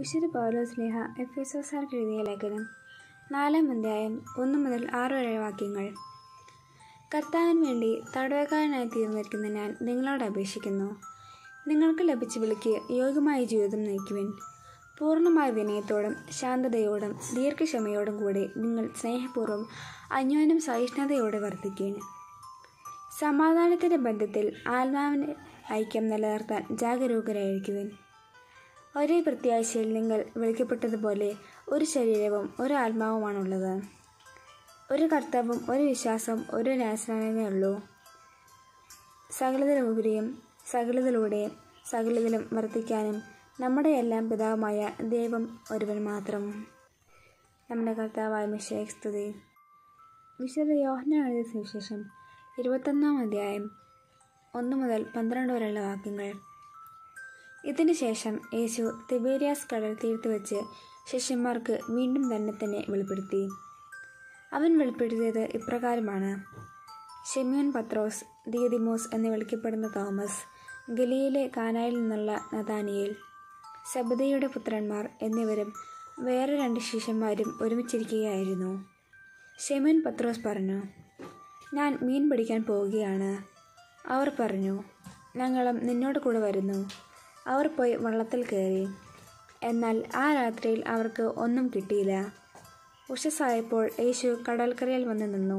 വിശുദ്ധ പൗലോസ്ലേഹ F S എസാർക്ക് എഴുതിയ ലേഖനം നാലാം അധ്യായം ഒന്ന് മുതൽ ആറ് വരെ വാക്യങ്ങൾ കർത്താവിന് വേണ്ടി തടവക്കാരനായി തീർന്നിരിക്കുന്ന ഞാൻ നിങ്ങളോട് അപേക്ഷിക്കുന്നു നിങ്ങൾക്ക് ലഭിച്ച വിളിക്ക് യോഗ്യമായ ജീവിതം നയിക്കുവിൻ പൂർണ്ണമായ വിനയത്തോടും ശാന്തതയോടും ദീർഘക്ഷമയോടും കൂടി നിങ്ങൾ സ്നേഹപൂർവ്വം അന്യോന്യം സഹിഷ്ണുതയോടെ വർദ്ധിക്കുവിൻ സമാധാനത്തിൻ്റെ ബന്ധത്തിൽ ആത്മാവിന് ഐക്യം നിലനിർത്താൻ ജാഗരൂകരായിരിക്കുവിൻ ഒരേ പ്രത്യാശയിൽ നിങ്ങൾ വിളിക്കപ്പെട്ടതുപോലെ ഒരു ശരീരവും ഒരു ആത്മാവുമാണുള്ളത് ഒരു കർത്തവും ഒരു വിശ്വാസവും ഒരു ന്യായസ്നാനമേ ഉള്ളൂ സകലതിലുപരിയും സകലതിലൂടെയും സകലതിലും വർദ്ധിക്കാനും നമ്മുടെ എല്ലാം പിതാവുമായ ദൈവം ഒരുവൻ മാത്രം നമ്മുടെ കർത്താവായ മിഷേക് സ്തുതി വിശുദ്ധ യോഹന എഴുതിയ സുവിശേഷം ഇരുപത്തൊന്നാം അധ്യായം ഒന്ന് മുതൽ പന്ത്രണ്ട് വരെയുള്ള വാക്യങ്ങൾ ഇതിനു ശേഷം യേശു തിബേരിയാസ് കടൽ തീർത്ത് വെച്ച് ശിഷ്യന്മാർക്ക് വീണ്ടും തന്നെ തന്നെ വെളിപ്പെടുത്തി അവൻ വെളിപ്പെടുത്തിയത് ഇപ്രകാരമാണ് ഷെമിയോൻ പത്രോസ് ദിയദിമോസ് എന്ന് വിളിക്കപ്പെടുന്ന തോമസ് ഗലിയിലെ കാനായിൽ നിന്നുള്ള നദാനിയേൽ സബദയുടെ പുത്രന്മാർ എന്നിവരും വേറെ രണ്ട് ശിഷ്യന്മാരും ഒരുമിച്ചിരിക്കുകയായിരുന്നു ഷെമിയോൻ പത്രോസ് പറഞ്ഞു ഞാൻ മീൻ പിടിക്കാൻ പോവുകയാണ് അവർ പറഞ്ഞു ഞങ്ങളും നിന്നോട് കൂടെ വരുന്നു അവർ പോയി വള്ളത്തിൽ കയറി എന്നാൽ ആ രാത്രിയിൽ അവർക്ക് ഒന്നും കിട്ടിയില്ല ഉഷസ്സായപ്പോൾ യേശു കടൽക്കരയിൽ വന്ന് നിന്നു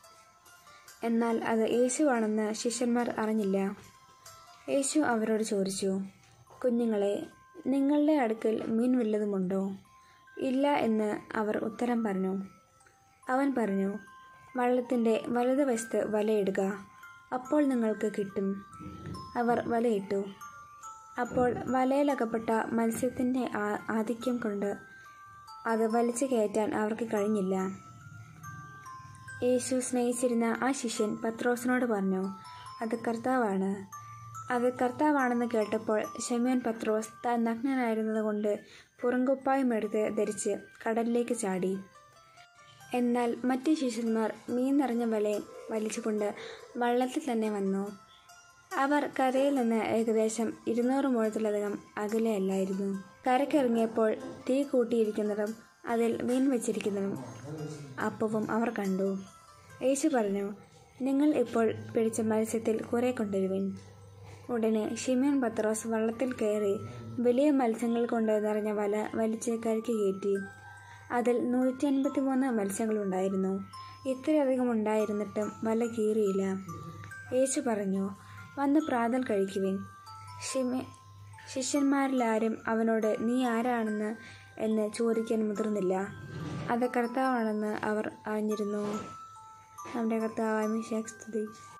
എന്നാൽ അത് യേശുവാണെന്ന് ശിഷ്യന്മാർ അറിഞ്ഞില്ല യേശു അവരോട് ചോദിച്ചു കുഞ്ഞുങ്ങളെ നിങ്ങളുടെ അടുക്കൽ മീൻ വല്ലതുമുണ്ടോ ഇല്ല എന്ന് അവർ ഉത്തരം പറഞ്ഞു അവൻ പറഞ്ഞു വള്ളത്തിൻ്റെ വലതുവശത്ത് വലയിടുക അപ്പോൾ നിങ്ങൾക്ക് കിട്ടും അവർ വലയിട്ടു അപ്പോൾ വലയിലകപ്പെട്ട മത്സ്യത്തിൻ്റെ ആധിക്യം കൊണ്ട് അത് വലിച്ചു കയറ്റാൻ അവർക്ക് കഴിഞ്ഞില്ല യേശു സ്നേഹിച്ചിരുന്ന ആ ശിഷ്യൻ പത്രോസിനോട് പറഞ്ഞു അത് കർത്താവാണ് അത് കർത്താവാണെന്ന് കേട്ടപ്പോൾ ഷെമിയോൻ പത്രോസ് താൻ നഗ്നനായിരുന്നതുകൊണ്ട് പുറങ്കുപ്പായം എടുത്ത് ധരിച്ച് കടലിലേക്ക് ചാടി എന്നാൽ മറ്റ് ശിഷ്യന്മാർ മീൻ നിറഞ്ഞ വലയും വലിച്ചുകൊണ്ട് വള്ളത്തിൽ തന്നെ വന്നു അവർ കരയിൽ നിന്ന് ഏകദേശം ഇരുന്നൂറ് മുഴത്തിലധികം അകലെയല്ലായിരുന്നു കരക്കിറങ്ങിയപ്പോൾ തീ കൂട്ടിയിരിക്കുന്നതും അതിൽ മീൻ വെച്ചിരിക്കുന്നതും അപ്പവും അവർ കണ്ടു യേശു പറഞ്ഞു നിങ്ങൾ ഇപ്പോൾ പിടിച്ച മത്സ്യത്തിൽ കുറെ കൊണ്ടുവരുവിൻ ഉടനെ ഷിമിയൻ പത്രോസ് വള്ളത്തിൽ കയറി വലിയ മത്സ്യങ്ങൾ കൊണ്ട് നിറഞ്ഞ വല വലിച്ച് കരയ്ക്ക് കയറ്റി അതിൽ നൂറ്റി അൻപത്തി മൂന്ന് മത്സ്യങ്ങളുണ്ടായിരുന്നു ഇത്രയധികം ഉണ്ടായിരുന്നിട്ടും വല കീറിയില്ല യേശു പറഞ്ഞു വന്ന് പ്രാതൽ കഴിക്കുവിൻ ഷിമി ശിഷ്യന്മാരിലാരും അവനോട് നീ ആരാണെന്ന് എന്ന് ചോദിക്കാൻ മുതിർന്നില്ല അത് കർത്താവാണെന്ന് അവർ അറിഞ്ഞിരുന്നു നമ്മുടെ കർത്താവായ മിശാഖ് സ്തുതി